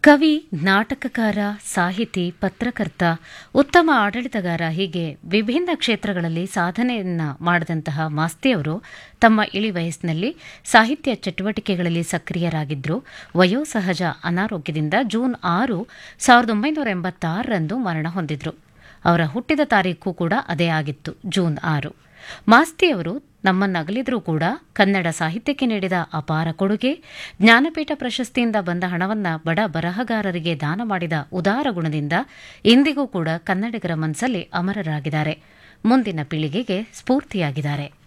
ಕವಿ ನಾಟಕಕಾರ ಸಾಹಿತಿ ಪತ್ರಕರ್ತ ಉತ್ತಮ ಆಡಳಿತಗಾರ ಹೀಗೆ ವಿಭಿನ್ನ ಕ್ಷೇತ್ರಗಳಲ್ಲಿ ಸಾಧನೆಯನ್ನ ಮಾಡಿದಂತಹ ಮಾಸ್ತಿಯವರು ತಮ್ಮ ಇಳಿ ವಯಸ್ಸಿನಲ್ಲಿ ಸಾಹಿತ್ಯ ಚಟುವಟಿಕೆಗಳಲ್ಲಿ ಸಕ್ರಿಯರಾಗಿದ್ದರು ವಯೋಸಹಜ ಅನಾರೋಗ್ಯದಿಂದ ಜೂನ್ ಆರು ಸಾವಿರದ ಒಂಬೈನೂರ ಎಂಬತ್ತಾರರಂದು ಮರಣ ಹೊಂದಿದ್ರು ಅವರ ಹುಟ್ಟಿದ ತಾರೀಖು ಕೂಡ ಅದೇ ಆಗಿತ್ತು ಜೂನ್ ಆರು ಮಾಸ್ತಿಯವರು ನಮ್ಮನ್ನಗಲಿದ್ರೂ ಕೂಡ ಕನ್ನಡ ಸಾಹಿತ್ಯಕ್ಕೆ ನೀಡಿದ ಅಪಾರ ಕೊಡುಗೆ ಜ್ಞಾನಪೀಠ ಪ್ರಶಸ್ತಿಯಿಂದ ಬಂದ ಹಣವನ್ನ ಬಡ ಬರಹಗಾರರಿಗೆ ದಾನ ಮಾಡಿದ ಉದಾರ ಗುಣದಿಂದ ಇಂದಿಗೂ ಕೂಡ ಕನ್ನಡಿಗರ ಮನಸ್ಸಲ್ಲಿ ಅಮರರಾಗಿದ್ದಾರೆ ಮುಂದಿನ ಪೀಳಿಗೆಗೆ ಸ್ಫೂರ್ತಿಯಾಗಿದ್ದಾರೆ